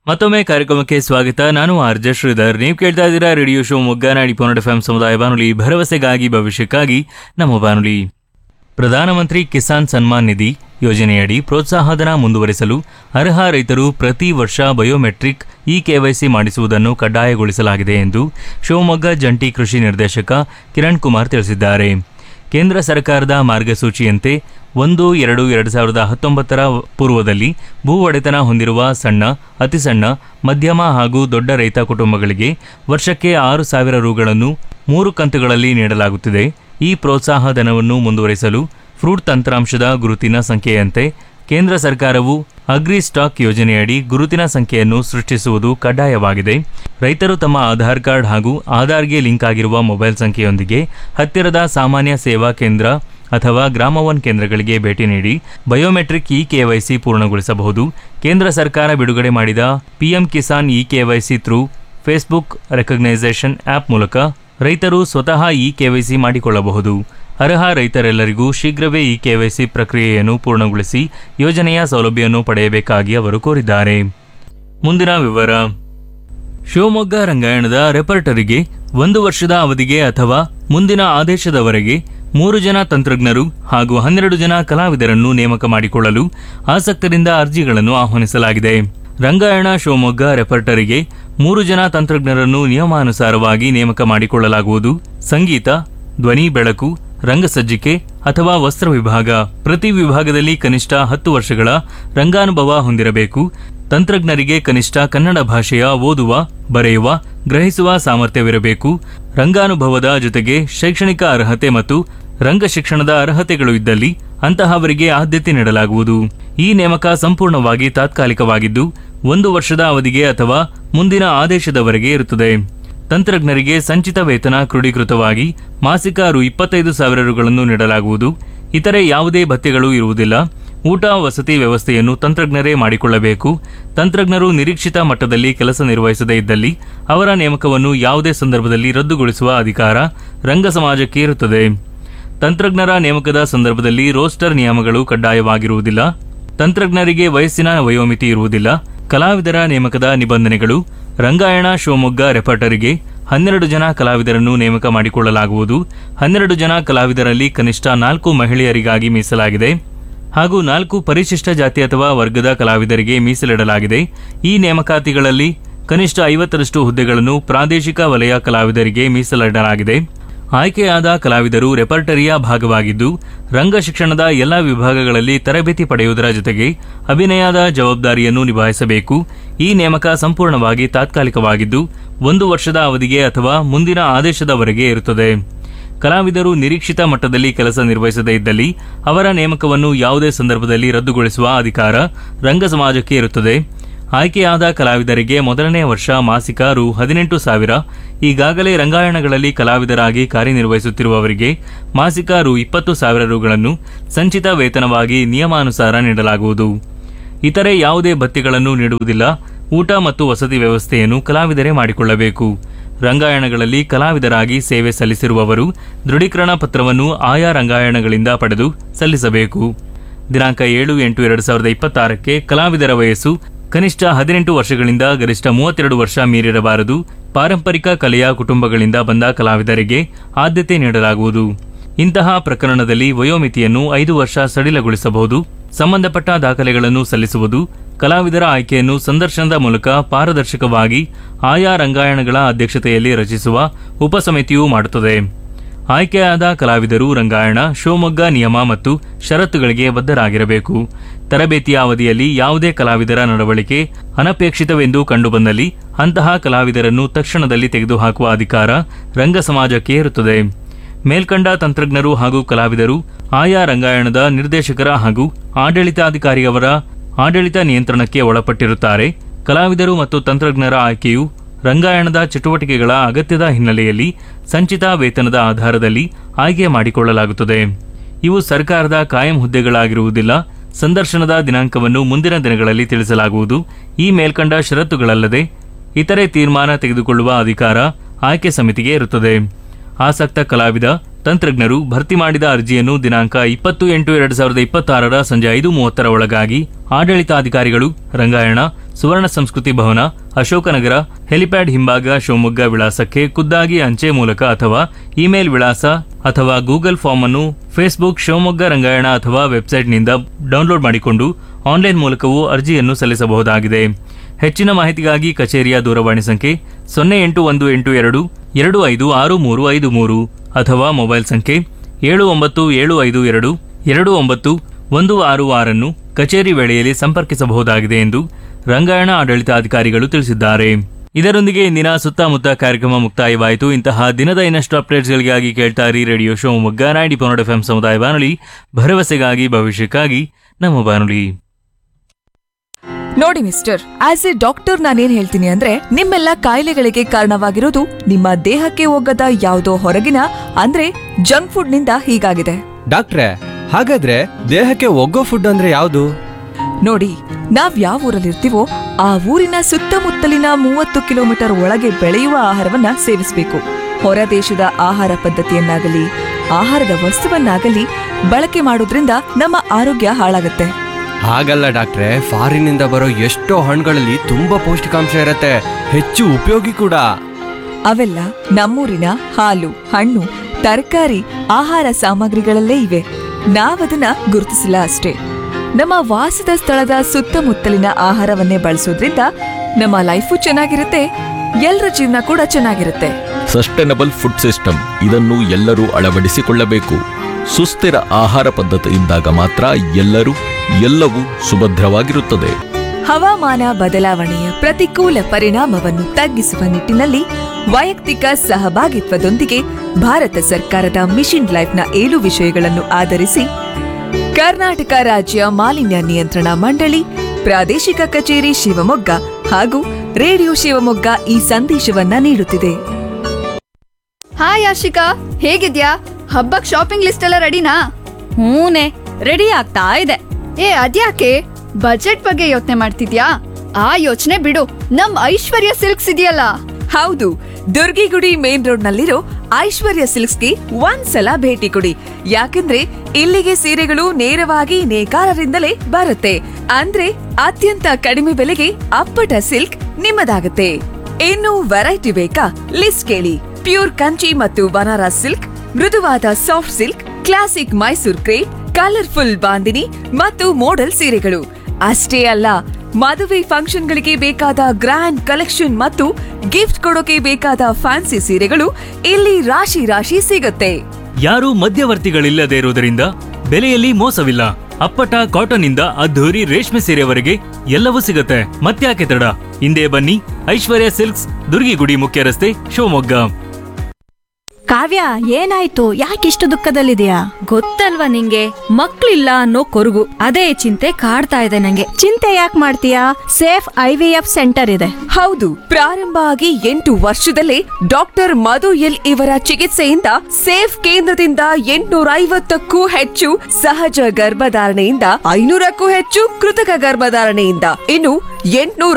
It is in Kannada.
ಮತ್ತೊಮ್ಮೆ ಕಾರ್ಯಕ್ರಮಕ್ಕೆ ಸ್ವಾಗತ ನಾನು ಆರ್ಜ ಶ್ರೀಧರ್ ನೀವು ಕೇಳ್ತಾ ಇದ್ದೀರಾ ರೇಡಿಯೋ ಶೋ ಮೊಗ್ಗಾನಾಡಿ ಪೊನ್ನಡ ಎಫ್ ಸಮುದಾಯ ಬಾನುಲಿ ಭರವಸೆಗಾಗಿ ಭವಿಷ್ಯಕ್ಕಾಗಿ ನಮ್ಮ ಬಾನುಲಿ ಪ್ರಧಾನಮಂತ್ರಿ ಕಿಸಾನ್ ಸನ್ಮಾನ್ ನಿಧಿ ಯೋಜನೆಯಡಿ ಪ್ರೋತ್ಸಾಹಧನ ಮುಂದುವರಿಸಲು ಅರ್ಹ ರೈತರು ಪ್ರತಿ ವರ್ಷ ಬಯೋಮೆಟ್ರಿಕ್ ಇ ಕೆವೈಸಿ ಮಾಡಿಸುವುದನ್ನು ಕಡ್ಡಾಯಗೊಳಿಸಲಾಗಿದೆ ಎಂದು ಶಿವಮೊಗ್ಗ ಜಂಟಿ ಕೃಷಿ ನಿರ್ದೇಶಕ ಕಿರಣ್ ಕುಮಾರ್ ತಿಳಿಸಿದ್ದಾರೆ ಕೇಂದ್ರ ಸರ್ಕಾರದ ಮಾರ್ಗಸೂಚಿಯಂತೆ ಒಂದು ಎರಡು ಎರಡು ಸಾವಿರದ ಹತ್ತೊಂಬತ್ತರ ಪೂರ್ವದಲ್ಲಿ ಭೂ ಒಡೆತನ ಹೊಂದಿರುವ ಸಣ್ಣ ಅತಿಸಣ್ಣ ಮಧ್ಯಮ ಹಾಗೂ ದೊಡ್ಡ ರೈತ ಕುಟುಂಬಗಳಿಗೆ ವರ್ಷಕ್ಕೆ ಆರು ಸಾವಿರ ರುಗಳನ್ನು ಮೂರು ಕಂತುಗಳಲ್ಲಿ ನೀಡಲಾಗುತ್ತಿದೆ ಈ ಪ್ರೋತ್ಸಾಹ ಧನವನ್ನು ಮುಂದುವರಿಸಲು ಫ್ರೂಟ್ ತಂತ್ರಾಂಶದ ಗುರುತಿನ ಸಂಖ್ಯೆಯಂತೆ ಕೇಂದ್ರ ಸರ್ಕಾರವು ಅಗ್ರಿ ಸ್ಟಾಕ್ ಯೋಜನೆಯಡಿ ಗುರುತಿನ ಸಂಖ್ಯೆಯನ್ನು ಸೃಷ್ಟಿಸುವುದು ಕಡ್ಡಾಯವಾಗಿದೆ ರೈತರು ತಮ್ಮ ಆಧಾರ್ ಕಾರ್ಡ್ ಹಾಗೂ ಆಧಾರ್ಗೆ ಲಿಂಕ್ ಆಗಿರುವ ಮೊಬೈಲ್ ಸಂಖ್ಯೆಯೊಂದಿಗೆ ಹತ್ತಿರದ ಸಾಮಾನ್ಯ ಸೇವಾ ಕೇಂದ್ರ ಅಥವಾ ಗ್ರಾಮ ಒನ್ ಕೇಂದ್ರಗಳಿಗೆ ಭೇಟಿ ನೀಡಿ ಬಯೋಮೆಟ್ರಿಕ್ ಇ ಕೆವೈಸಿ ಪೂರ್ಣಗೊಳಿಸಬಹುದು ಕೇಂದ್ರ ಸರ್ಕಾರ ಬಿಡುಗಡೆ ಮಾಡಿದ PM Kisan e KYC through Facebook recognition app ಮೂಲಕ ರೈತರು ಸ್ವತಃ ಇ ಕೆವೈಸಿ ಮಾಡಿಕೊಳ್ಳಬಹುದು ಅರ್ಹ ರೈತರೆಲ್ಲರಿಗೂ ಶೀಘ್ರವೇ ಈ ಕೆವೈಸಿ ಪ್ರಕ್ರಿಯೆಯನ್ನು ಪೂರ್ಣಗೊಳಿಸಿ ಯೋಜನೆಯ ಸೌಲಭ್ಯವನ್ನು ಪಡೆಯಬೇಕಾಗಿ ಅವರು ಕೋರಿದ್ದಾರೆ ಮುಂದಿನ ವಿವರ ಶಿವಮೊಗ್ಗ ರಂಗಾಯಣದ ರೆಪರ್ಟರಿಗೆ ಒಂದು ವರ್ಷದ ಅವಧಿಗೆ ಅಥವಾ ಮುಂದಿನ ಆದೇಶದವರೆಗೆ ಮೂರು ಜನ ತಂತ್ರಜ್ಞರು ಹಾಗೂ ಹನ್ನೆರಡು ಜನ ಕಲಾವಿದರನ್ನು ನೇಮಕ ಮಾಡಿಕೊಳ್ಳಲು ಆಸಕ್ತರಿಂದ ಅರ್ಜಿಗಳನ್ನು ಆಹ್ವಾನಿಸಲಾಗಿದೆ ರಂಗಾಯಣ ಶಿವಮೊಗ್ಗ ರೆಪರ್ಟರಿಗೆ ಮೂರು ಜನ ತಂತ್ರಜ್ಞರನ್ನು ನಿಯಮಾನುಸಾರವಾಗಿ ನೇಮಕ ಮಾಡಿಕೊಳ್ಳಲಾಗುವುದು ಸಂಗೀತ ಧ್ವನಿ ಬೆಳಕು ರಂಗಸಜ್ಜಿಕೆ ಅಥವಾ ವಸ್ತ್ರ ವಿಭಾಗ ಪ್ರತಿ ವಿಭಾಗದಲ್ಲಿ ಕನಿಷ್ಠ ಹತ್ತು ವರ್ಷಗಳ ರಂಗಾನುಭವ ಹೊಂದಿರಬೇಕು ತಂತ್ರಜ್ಞರಿಗೆ ಕನಿಷ್ಠ ಕನ್ನಡ ಭಾಷೆಯ ಓದುವ ಬರೆಯುವ ಗ್ರಹಿಸುವ ಸಾಮರ್ಥ್ಯವಿರಬೇಕು ರಂಗಾನುಭವದ ಜೊತೆಗೆ ಶೈಕ್ಷಣಿಕ ಅರ್ಹತೆ ಮತ್ತು ರಂಗ ಶಿಕ್ಷಣದ ಅರ್ಹತೆಗಳು ಇದ್ದಲ್ಲಿ ಅಂತಹವರಿಗೆ ಆದ್ಯತೆ ನೀಡಲಾಗುವುದು ಈ ನೇಮಕ ಸಂಪೂರ್ಣವಾಗಿ ತಾತ್ಕಾಲಿಕವಾಗಿದ್ದು ಒಂದು ವರ್ಷದ ಅವಧಿಗೆ ಅಥವಾ ಮುಂದಿನ ಆದೇಶದವರೆಗೆ ಇರುತ್ತದೆ ತಂತ್ರಜ್ಞರಿಗೆ ಸಂಚಿತ ವೇತನ ಕ್ರೋಢೀಕೃತವಾಗಿ ಮಾಸಿಕ ರು ಇಪ್ಪತ್ತೈದು ಸಾವಿರ ರುಗಳನ್ನು ನೀಡಲಾಗುವುದು ಇತರೆ ಯಾವುದೇ ಭತ್ಯೆಗಳು ಇರುವುದಿಲ್ಲ ಊಟ ವಸತಿ ವ್ಯವಸ್ಥೆಯನ್ನು ತಂತ್ರಜ್ಞರೇ ಮಾಡಿಕೊಳ್ಳಬೇಕು ತಂತ್ರಜ್ಞರು ನಿರೀಕ್ಷಿತ ಮಟ್ಟದಲ್ಲಿ ಕೆಲಸ ನಿರ್ವಹಿಸದೇ ಇದ್ದಲ್ಲಿ ಅವರ ನೇಮಕವನ್ನು ಯಾವುದೇ ಸಂದರ್ಭದಲ್ಲಿ ರದ್ದುಗೊಳಿಸುವ ಅಧಿಕಾರ ರಂಗ ಸಮಾಜಕ್ಕೆ ಇರುತ್ತದೆ ತಂತ್ರಜ್ಞರ ನೇಮಕದ ಸಂದರ್ಭದಲ್ಲಿ ರೋಸ್ಟರ್ ನಿಯಮಗಳು ಕಡ್ಡಾಯವಾಗಿರುವುದಿಲ್ಲ ತಂತ್ರಜ್ಞರಿಗೆ ವಯಸ್ಸಿನ ವಯೋಮಿತಿ ಇರುವುದಿಲ್ಲ ಕಲಾವಿದರ ನೇಮಕದ ನಿಬಂಧನೆಗಳು ರಂಗಾಯಣ ಶಿವಮೊಗ್ಗ ರೆಪರ್ಟರಿಗೆ ಹನ್ನೆರಡು ಜನ ಕಲಾವಿದರನ್ನು ನೇಮಕ ಮಾಡಿಕೊಳ್ಳಲಾಗುವುದು ಹನ್ನೆರಡು ಜನ ಕಲಾವಿದರಲ್ಲಿ ಕನಿಷ್ಠ ನಾಲ್ಕು ಮಹಿಳೆಯರಿಗಾಗಿ ಮೀಸಲಾಗಿದೆ ಹಾಗೂ ನಾಲ್ಕು ಪರಿಶಿಷ್ಟ ಜಾತಿ ಅಥವಾ ವರ್ಗದ ಕಲಾವಿದರಿಗೆ ಮೀಸಲಿಡಲಾಗಿದೆ ಈ ನೇಮಕಾತಿಗಳಲ್ಲಿ ಕನಿಷ್ಠ ಐವತ್ತರಷ್ಟು ಹುದ್ದೆಗಳನ್ನು ಪ್ರಾದೇಶಿಕ ವಲಯ ಕಲಾವಿದರಿಗೆ ಮೀಸಲಿಡಲಾಗಿದೆ ಆಯ್ಕೆಯಾದ ಕಲಾವಿದರು ರೆಪರ್ಟರಿಯ ಭಾಗವಾಗಿದ್ದು ರಂಗ ಶಿಕ್ಷಣದ ಎಲ್ಲ ವಿಭಾಗಗಳಲ್ಲಿ ತರಬೇತಿ ಪಡೆಯುವುದರ ಜೊತೆಗೆ ಅಭಿನಯದ ಜವಾಬ್ದಾರಿಯನ್ನು ನಿಭಾಯಿಸಬೇಕು ಈ ನೇಮಕ ಸಂಪೂರ್ಣವಾಗಿ ತಾತ್ಕಾಲಿಕವಾಗಿದ್ದು ಒಂದು ವರ್ಷದ ಅವಧಿಗೆ ಅಥವಾ ಮುಂದಿನ ಆದೇಶದವರೆಗೆ ಇರುತ್ತದೆ ಕಲಾವಿದರು ನಿರೀಕ್ಷಿತ ಮಟ್ಟದಲ್ಲಿ ಕೆಲಸ ನಿರ್ವಹಿಸದೇ ಇದ್ದಲ್ಲಿ ಅವರ ನೇಮಕವನ್ನು ಯಾವುದೇ ಸಂದರ್ಭದಲ್ಲಿ ರದ್ದುಗೊಳಿಸುವ ಅಧಿಕಾರ ರಂಗ ಸಮಾಜಕ್ಕೆ ಇರುತ್ತದೆ ಆಯ್ಕೆಯಾದ ಕಲಾವಿದರಿಗೆ ಮೊದಲನೇ ವರ್ಷ ಮಾಸಿಕ ರು ಹದಿನೆಂಟು ಸಾವಿರ ಈಗಾಗಲೇ ರಂಗಾಯಣಗಳಲ್ಲಿ ಕಲಾವಿದರಾಗಿ ಕಾರ್ಯನಿರ್ವಹಿಸುತ್ತಿರುವವರಿಗೆ ಮಾಸಿಕ ರು ಇಪ್ಪತ್ತು ಸಾವಿರ ರುಗಳನ್ನು ಸಂಚಿತ ವೇತನವಾಗಿ ನಿಯಮಾನುಸಾರ ನೀಡಲಾಗುವುದು ಇತರೆ ಯಾವುದೇ ಭತ್ಯೆಗಳನ್ನು ನೀಡುವುದಿಲ್ಲ ಊಟ ಮತ್ತು ವಸತಿ ವ್ಯವಸ್ಥೆಯನ್ನು ಕಲಾವಿದರೇ ಮಾಡಿಕೊಳ್ಳಬೇಕು ರಂಗಾಯಣಗಳಲ್ಲಿ ಕಲಾವಿದರಾಗಿ ಸೇವೆ ಸಲ್ಲಿಸಿರುವವರು ದೃಢೀಕರಣ ಪತ್ರವನ್ನು ಆಯಾ ರಂಗಾಯಣಗಳಿಂದ ಪಡೆದು ಸಲ್ಲಿಸಬೇಕು ದಿನಾಂಕ ಏಳು ಎಂಟು ಎರಡು ಸಾವಿರದ ಇಪ್ಪತ್ತಾರಕ್ಕೆ ಕಲಾವಿದರ ವಯಸ್ಸು ಕನಿಷ್ಠ ಹದಿನೆಂಟು ವರ್ಷಗಳಿಂದ ಗರಿಷ್ಠ ಮೂವತ್ತೆರಡು ವರ್ಷ ಮೀರಿರಬಾರದು ಪಾರಂಪರಿಕ ಕಲೆಯ ಕುಟುಂಬಗಳಿಂದ ಬಂದ ಕಲಾವಿದರಿಗೆ ಆದ್ಯತೆ ನೀಡಲಾಗುವುದು ಇಂತಹ ಪ್ರಕರಣದಲ್ಲಿ ವಯೋಮಿತಿಯನ್ನು ಐದು ವರ್ಷ ಸಡಿಲಗೊಳಿಸಬಹುದು ಸಂಬಂಧಪಟ್ಟ ದಾಖಲೆಗಳನ್ನು ಸಲ್ಲಿಸುವುದು ಕಲಾವಿದರ ಆಯ್ಕೆಯನ್ನು ಸಂದರ್ಶನದ ಮೂಲಕ ಪಾರದರ್ಶಕವಾಗಿ ಆಯಾ ರಂಗಾಯಣಗಳ ಅಧ್ಯಕ್ಷತೆಯಲ್ಲಿ ರಚಿಸುವ ಉಪಸಮಿತಿಯು ಮಾಡುತ್ತದೆ ಆಯ್ಕೆಯಾದ ಕಲಾವಿದರು ರಂಗಾಯಣ ಶಿವಮೊಗ್ಗ ನಿಯಮ ಮತ್ತು ಷರತ್ತುಗಳಿಗೆ ಬದ್ಧರಾಗಿರಬೇಕು ತರಬೇತಿಯ ಅವಧಿಯಲ್ಲಿ ಯಾವುದೇ ಕಲಾವಿದರ ನಡವಳಿಕೆ ಅನಪೇಕ್ಷಿತವೆಂದು ಕಂಡುಬಂದಲ್ಲಿ ಅಂತಹ ಕಲಾವಿದರನ್ನು ತಕ್ಷಣದಲ್ಲಿ ತೆಗೆದುಹಾಕುವ ಅಧಿಕಾರ ರಂಗ ಸಮಾಜಕ್ಕೆ ಇರುತ್ತದೆ ಮೇಲ್ಕಂಡ ತಂತ್ರಜ್ಞರು ಹಾಗೂ ಕಲಾವಿದರು ಆಯಾ ರಂಗಾಯಣದ ನಿರ್ದೇಶಕರ ಹಾಗೂ ಆಡಳಿತಾಧಿಕಾರಿಯವರ ಆಡಳಿತ ನಿಯಂತ್ರಣಕ್ಕೆ ಒಳಪಟ್ಟಿರುತ್ತಾರೆ ಕಲಾವಿದರು ಮತ್ತು ತಂತ್ರಜ್ಞರ ಆಯ್ಕೆಯು ರಂಗಾಯಣದ ಚಟುವಟಿಕೆಗಳ ಅಗತ್ಯದ ಹಿನ್ನೆಲೆಯಲ್ಲಿ ಸಂಚಿತ ವೇತನದ ಆಧಾರದಲ್ಲಿ ಆಯ್ಕೆ ಮಾಡಿಕೊಳ್ಳಲಾಗುತ್ತದೆ ಇವು ಸರ್ಕಾರದ ಕಾಯಂ ಹುದ್ದೆಗಳಾಗಿರುವುದಿಲ್ಲ ಸಂದರ್ಶನದ ದಿನಾಂಕವನ್ನು ಮುಂದಿನ ದಿನಗಳಲ್ಲಿ ತಿಳಿಸಲಾಗುವುದು ಈ ಮೇಲ್ಕಂಡ ಷರತ್ತುಗಳಲ್ಲದೆ ಇತರೆ ತೀರ್ಮಾನ ತೆಗೆದುಕೊಳ್ಳುವ ಅಧಿಕಾರ ಆಯ್ಕೆ ಸಮಿತಿಗೆ ಇರುತ್ತದೆ ಆಸಕ್ತ ಕಲಾವಿದ ತಂತ್ರಜ್ಞರು ಭರ್ತಿ ಮಾಡಿದ ಅರ್ಜಿಯನ್ನು ದಿನಾಂಕ ಇಪ್ಪತ್ತು ಎಂಟು ಎರಡು ಸಾವಿರದ ಇಪ್ಪತ್ತಾರರ ಸಂಜೆ ಐದು ಮೂವತ್ತರ ಒಳಗಾಗಿ ಆಡಳಿತಾಧಿಕಾರಿಗಳು ರಂಗಾಯಣ ಸುವರ್ಣ ಸಂಸ್ಕೃತಿ ಭವನ ಅಶೋಕನಗರ ಹೆಲಿಪ್ಯಾಡ್ ಹಿಂಭಾಗ ಶಿವಮೊಗ್ಗ ವಿಳಾಸಕ್ಕೆ ಖುದ್ದಾಗಿ ಅಂಚೆ ಮೂಲಕ ಅಥವಾ ಇಮೇಲ್ ವಿಳಾಸ ಅಥವಾ ಗೂಗಲ್ ಫಾರ್ಮ್ ಅನ್ನು ಫೇಸ್ಬುಕ್ ಶಿವಮೊಗ್ಗ ರಂಗಾಯಣ ಅಥವಾ ವೆಬ್ಸೈಟ್ನಿಂದ ಡೌನ್ಲೋಡ್ ಮಾಡಿಕೊಂಡು ಆನ್ಲೈನ್ ಮೂಲಕವೂ ಅರ್ಜಿಯನ್ನು ಸಲ್ಲಿಸಬಹುದಾಗಿದೆ ಹೆಚ್ಚಿನ ಮಾಹಿತಿಗಾಗಿ ಕಚೇರಿಯ ದೂರವಾಣಿ ಸಂಖ್ಯೆ ಸೊನ್ನೆ ಎಂಟು ಒಂದು ಎಂಟು ಎರಡು ಎರಡು ಐದು ಆರು ಮೂರು ಐದು ಮೂರು ಅಥವಾ ಮೊಬೈಲ್ ಸಂಖ್ಯೆ ಏಳು ಒಂಬತ್ತು ಏಳು ಐದು ಎರಡು ಎರಡು ಒಂಬತ್ತು ಒಂದು ಆರು ಆರನ್ನು ಕಚೇರಿ ವೇಳೆಯಲ್ಲಿ ಸಂಪರ್ಕಿಸಬಹುದಾಗಿದೆ ಎಂದು ರಂಗಾಯಣ ಆಡಳಿತಾಧಿಕಾರಿಗಳು ತಿಳಿಸಿದ್ದಾರೆ ಇದರೊಂದಿಗೆ ಇಂದಿನ ಸುತ್ತಮುತ್ತ ಕಾರ್ಯಕ್ರಮ ಮುಕ್ತಾಯವಾಯಿತು ಇಂತಹ ದಿನದ ಇನ್ನಷ್ಟು ಅಪ್ಡೇಟ್ಸ್ಗಳಿಗಾಗಿ ಕೇಳ್ತಾ ಇರಿ radio Shivamogga ninety point F ಸಮುದಾಯ ಬಾನುಲಿ ಭರವಸೆಗಾಗಿ ಭವಿಷ್ಯಕ್ಕಾಗಿ ನಮ್ಮ ಬಾನುಲಿ ನೋಡಿ ಮಿಸ್ಟರ್ ಆಸ್ ಎ ಡಾಕ್ಟರ್ ನಾನೇನ್ ಹೇಳ್ತೀನಿ ಅಂದ್ರೆ ನಿಮ್ಮೆಲ್ಲ ಕಾಯಿಲೆಗಳಿಗೆ ಕಾರಣವಾಗಿರೋದು ನಿಮ್ಮ ದೇಹಕ್ಕೆ ಹೋಗದ ಯಾವುದೋ ಹೊರಗಿನ ಅಂದ್ರೆ ಜಂಕ್ ಫುಡ್ ನಿಂದ ಹೀಗಾಗಿದೆ ಡಾಕ್ಟ್ರೆ ಹಾಗಾದ್ರೆ ದೇಹಕ್ಕೆ ಒಗ್ಗೋ ಫುಡ್ ಅಂದ್ರೆ ಯಾವುದು ನೋಡಿ ನಾವ್ ಯಾವ ಊರಲ್ಲಿರ್ತೀವೋ ಆ ಊರಿನ ಸುತ್ತಮುತ್ತಲಿನ ಮೂವತ್ತು ಕಿಲೋಮೀಟರ್ ಒಳಗೆ ಬೆಳೆಯುವ ಆಹಾರವನ್ನ ಸೇವಿಸಬೇಕು ಹೊರ ದೇಶದ ಆಹಾರ ಪದ್ಧತಿಯನ್ನಾಗಲಿ ಆಹಾರದ ವಸ್ತುವನ್ನಾಗಲಿ ಬಳಕೆ ಮಾಡೋದ್ರಿಂದ ನಮ್ಮ ಆರೋಗ್ಯ ಹಾಳಾಗುತ್ತೆ ಹಾಗಲ್ಲ ಡಾಕ್ಟ್ರೆ ಫಾರಿನಿಂದ ಬರೋ ಎಷ್ಟೋ ಹಣ್ಣುಗಳಲ್ಲಿ ತುಂಬಾ ಪೌಷ್ಟಿಕಾಂಶ ಇರತ್ತೆ ಹೆಚ್ಚು ಉಪಯೋಗಿ ಕೂಡ ಅವೆಲ್ಲ ನಮ್ಮೂರಿನ ಹಾಲು ಹಣ್ಣು ತರಕಾರಿ ಆಹಾರ ಸಾಮಗ್ರಿಗಳಲ್ಲೇ ಇವೆ ನಾವದನ್ನ ಗುರುತಿಸಿಲ್ಲ ಅಷ್ಟೇ ನಮ್ಮ ವಾಸದ ಸ್ಥಳದ ಸುತ್ತಮುತ್ತಲಿನ ಆಹಾರವನ್ನೇ ಬಳಸೋದ್ರಿಂದ ನಮ್ಮ ಲೈಫು ಚೆನ್ನಾಗಿರುತ್ತೆ ಎಲ್ಲರ ಜೀವನ ಕೂಡ ಚೆನ್ನಾಗಿರುತ್ತೆ ಸಸ್ಟೈನಬಲ್ ಫುಡ್ ಸಿಸ್ಟಮ್ ಇದನ್ನು ಎಲ್ಲರೂ ಅಳವಡಿಸಿಕೊಳ್ಳಬೇಕು ಸುಸ್ಥಿರ ಆಹಾರ ಪದ್ಧತಿ ಇದ್ದಾಗ ಮಾತ್ರ ಎಲ್ಲರೂ ಎಲ್ಲವೂ ಸುಭದ್ರವಾಗಿರುತ್ತದೆ ಹವಾಮಾನ ಬದಲಾವಣೆಯ ಪ್ರತಿಕೂಲ ಪರಿಣಾಮವನ್ನು ತಗ್ಗಿಸುವ ನಿಟ್ಟಿನಲ್ಲಿ ವೈಯಕ್ತಿಕ ಸಹಭಾಗಿತ್ವದೊಂದಿಗೆ ಭಾರತ ಸರ್ಕಾರದ ಮಿಷನ್ ಲೈಫ್ನ ಏಳು ವಿಷಯಗಳನ್ನು ಆಧರಿಸಿ ಕರ್ನಾಟಕ ರಾಜ್ಯ ಮಾಲಿನ್ಯ ನಿಯಂತ್ರಣ ಮಂಡಳಿ ಪ್ರಾದೇಶಿಕ ಕಚೇರಿ ಶಿವಮೊಗ್ಗ ಹಾಗೂ ರೇಡಿಯೋ ಶಿವಮೊಗ್ಗ ಈ ಸಂದೇಶವನ್ನ ನೀಡುತ್ತಿದೆ ಹಾಯ್ ಆಶಿಕಾ ಹೇಗಿದ್ಯಾ ಹಬ್ಬಕ್ ಶಾಪಿಂಗ್ ಲಿಸ್ಟ್ ಎಲ್ಲ ರೆಡಿನಾ ಹೂನೆ ರೆಡಿ ಆಗ್ತಾ ಇದೆ ಏ ಅದ್ಯಾಕೆ ಬಜೆಟ್ ಬಗ್ಗೆ ಯೋಚನೆ ಮಾಡ್ತಿದ್ಯಾ ಆ ಯೋಚನೆ ಬಿಡು ನಮ್ ಐಶ್ವರ್ಯ ಸಿಲ್ಕ್ಸ್ ಇದೆಯಲ್ಲ ಹೌದು ದುರ್ಗಿಗುಡಿ ಮೇನ್ ರೋಡ್ ನಲ್ಲಿರೋ ಐಶ್ವರ್ಯ ಸಿಲ್ಕ್ಸ್ಗೆ ಒಂದ್ಸಲ ಭೇಟಿ ಕೊಡಿ ಯಾಕಂದ್ರೆ ಇಲ್ಲಿಗೆ ಸೀರೆಗಳು ನೇರವಾಗಿ ನೇಕಾರರಿಂದಲೇ ಬರುತ್ತೆ ಅಂದ್ರೆ ಅತ್ಯಂತ ಕಡಿಮೆ ಬೆಲೆಗೆ ಅಪ್ಪಟ ಸಿಲ್ಕ್ ನಿಮ್ಮದಾಗುತ್ತೆ ಇನ್ನು ವೆರೈಟಿ ಬೇಕಾ ಲಿಸ್ಟ್ ಕೇಳಿ ಪ್ಯೂರ್ ಕಂಚಿ ಮತ್ತು ಬನಾರಸ್ ಸಿಲ್ಕ್ ಮೃದುವಾದ soft silk classic Mysore crepe colourful bandhani ಮತ್ತು ಮೋಡಲ್ ಸೀರೆಗಳು ಅಷ್ಟೇ ಅಲ್ಲ ಮದುವೆ ಫಂಕ್ಷನ್ಗಳಿಗೆ ಬೇಕಾದ ಗ್ರ್ಯಾಂಡ್ ಕಲೆಕ್ಷನ್ ಮತ್ತು ಗಿಫ್ಟ್ ಕೊಡೋಕೆ ಬೇಕಾದ ಫ್ಯಾನ್ಸಿ ಸೀರೆಗಳು ಇಲ್ಲಿ ರಾಶಿ ರಾಶಿ ಸಿಗುತ್ತೆ ಯಾರೂ ಮಧ್ಯವರ್ತಿಗಳಿಲ್ಲದೆ ಇರುವುದರಿಂದ ಬೆಲೆಯಲ್ಲಿ ಮೋಸವಿಲ್ಲ ಅಪ್ಪಟ ಕಾಟನ್ ಇಂದ ಅದ್ಧೂರಿ ರೇಷ್ಮೆ ಸೀರೆವರೆಗೆ ಎಲ್ಲವೂ ಸಿಗುತ್ತೆ ಮತ್ತ್ಯಾಕೆ ತಡ ಹಿಂದೆ ಬನ್ನಿ ಐಶ್ವರ್ಯ ಸಿಲ್ಕ್ಸ್ ದುರ್ಗಿಗುಡಿ ಮುಖ್ಯ ರಸ್ತೆ ಶಿವಮೊಗ್ಗ ಕಾವ್ಯ ಏನಾಯ್ತು ಯಾಕಿಷ್ಟು ದುಃಖದಲ್ಲಿದೆಯಾ ಗೊತ್ತಲ್ವಾ ನಿಂಗೆ ಮಕ್ಳಿಲ್ಲ ಅನ್ನೋ ಕೊರಗು ಅದೇ ಚಿಂತೆ ಕಾಡ್ತಾ ಇದೆ ನಂಗೆ ಚಿಂತೆ ಯಾಕೆ ಮಾಡ್ತೀಯಾ safe I V F centre ಇದೆ ಹೌದು ಪ್ರಾರಂಭ ಆಗಿ ಎಂಟು ವರ್ಷದಲ್ಲೇ ಡಾಕ್ಟರ್ ಮಧು ಎಲ್ ಇವರ ಚಿಕಿತ್ಸೆಯಿಂದ ಸೇಫ್ ಕೇಂದ್ರದಿಂದ ಎಂಟುನೂರ ಐವತ್ತಕ್ಕೂ ಹೆಚ್ಚು ಸಹಜ ಗರ್ಭಧಾರಣೆಯಿಂದ ಐನೂರಕ್ಕೂ ಹೆಚ್ಚು ಕೃತಕ ಗರ್ಭಧಾರಣೆಯಿಂದ ಇನ್ನು ಎಂಟುನೂರ